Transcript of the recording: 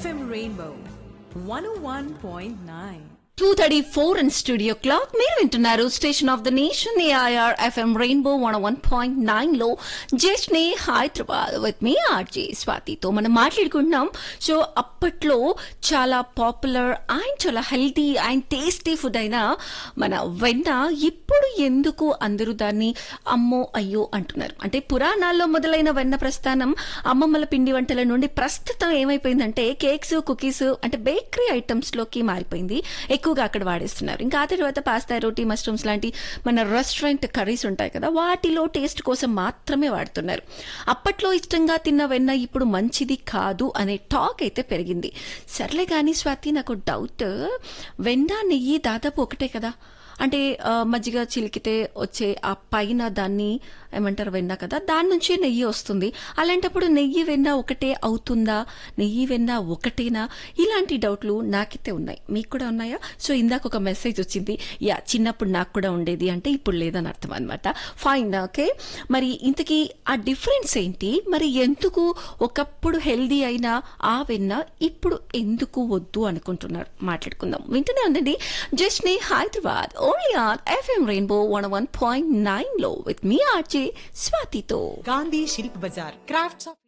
FM Rainbow 101.9. Two thirty four and studio clock మీరు వింటున్నారు station of the nation AIR FM rainbow one one point nine లో జస్ట్ని Hyderabad with me RJ స్వాతితో మనం మాట్లాడుకుంటున్నాం so అప్పట్లో చాలా పాపులర్ అండ్ చాలా హెల్తీ అండ్ టేస్టీ ఫుడ్ అయిన మన వెన్న ఇప్పుడు ఎందుకు అందరూ దాన్ని అమ్మో అయ్యో అంటున్నారు అంటే పురాణాల్లో మొదలైన వెన్న ప్రస్థానం అమ్మమ్మల పిండి వంటల నుండి ప్రస్తుతం ఏమైపోయిందంటే కేక్స్ కుకీస్ అంటే బేకరీ ఐటమ్స్ లోకి మారిపోయింది ఎక్కువగా అక్కడ వాడేస్తున్నారు ఇంకా ఆ తర్వాత పాస్తా రోటీ మష్రూమ్స్ లాంటి మన రెస్టారెంట్ కర్రీస్ ఉంటాయి కదా వాటిలో టేస్ట్ కోసం మాత్రమే వాడుతున్నారు అప్పట్లో ఇష్టంగా తిన్న వెన్న ఇప్పుడు మంచిది కాదు అనే టాక్ అయితే పెరిగింది సర్లే కానీ స్వాతి నాకు డౌట్ వెన్న నెయ్యి దాదాపు ఒకటే కదా అంటే ఆ, మజ్జిగ చిలికితే వచ్చే ఆ పైన దాన్ని ఏమంటారు వెన్న కదా దాని నుంచి నెయ్యి వస్తుంది అలాంటప్పుడు నెయ్యి వెన్న ఒకటే అవుతుందా నెయ్యి వెన్న ఒకటేనా ఇలాంటి డౌట్లు నాకైతే ఉన్నాయి మీకు కూడా ఉన్నాయా సో ఇందాక ఒక మెసేజ్ వచ్చింది యా చిన్నప్పుడు నాకు కూడా ఉండేది అంటే ఇప్పుడు లేదని అర్థం అనమాట ఫైన్ ఓకే మరి ఇంతకీ ఆ డిఫరెన్స్ ఏంటి మరి ఎందుకు ఒకప్పుడు హెల్దీ అయిన ఆ వెన్న ఇప్పుడు ఎందుకు వద్దు అనుకుంటున్నారు మాట్లాడుకుందాం వింటూనే ఉందండి జస్ట్ నీ Hyderabad only on FM rainbow one one point nine లో విత్ మీ ఆర్జే స్వాతితో Gandhi Shilp Bazaar. Crafts of